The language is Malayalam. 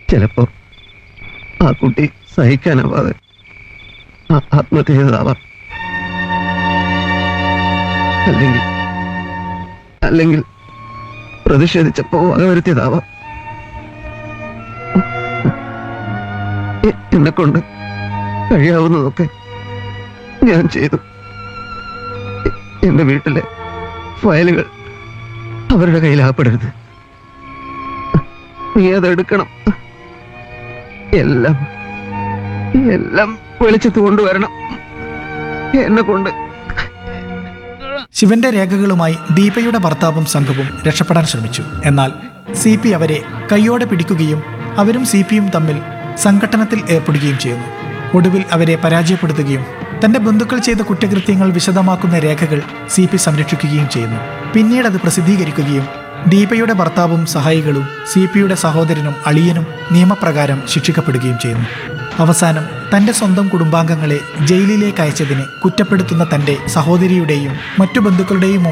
ചിലപ്പോ ആ കുട്ടി സഹിക്കാനാവാതെ ആ- ആത്മഹത്യ ചെയ്തതാവാം അല്ലെങ്കിൽ അല്ലെങ്കിൽ പ്രതിഷേധിച്ചപ്പോ വകവരുത്തിയതാവാം എ- എന്നെ കൊണ്ട് കഴിയാവുന്നതൊക്കെ ഞാൻ ചെയ്തു എ- എന്റെ വീട്ടിലെ ഫയലുകൾ അവരുടെ കയ്യിലാപ്പെടരുത് നീ അതെടുക്കണം എല്ലാം എല്ലാം വെളിച്ചത്ത് കൊണ്ടുവരണം എന്നെ കൊണ്ട് ശിവന്റെ രേഖകളുമായി ദീപയുടെ ഭർത്താവും സംഘവും രക്ഷപ്പെടാൻ ശ്രമിച്ചു എന്നാൽ സി പി അവരെ കൈയോടെ പിടിക്കുകയും അവരും സി പിയും തമ്മിൽ സംഘട്ടനത്തിൽ ഏർപ്പെടുകയും ചെയ്യുന്നു ഒടുവിൽ അവരെ പരാജയപ്പെടുത്തുകയും തന്റെ ബന്ധുക്കൾ ചെയ്ത കുറ്റകൃത്യങ്ങൾ വിശദമാക്കുന്ന രേഖകൾ സി പി സംരക്ഷിക്കുകയും ചെയ്യുന്നു പിന്നീട് അത് പ്രസിദ്ധീകരിക്കുകയും ദീപയുടെ ഭർത്താവും സഹായികളും സി പിയുടെ സഹോദരനും അളിയനും നിയമപ്രകാരം ശിക്ഷിക്കപ്പെടുകയും ചെയ്യുന്നു അവസാനം തന്റെ സ്വന്തം കുടുംബാംഗങ്ങളെ ജയിലിലേക്ക് അയച്ചതിന് കുറ്റപ്പെടുത്തുന്ന തന്റെ സഹോദരിയുടെയും മറ്റു ബന്ധുക്കളുടെയും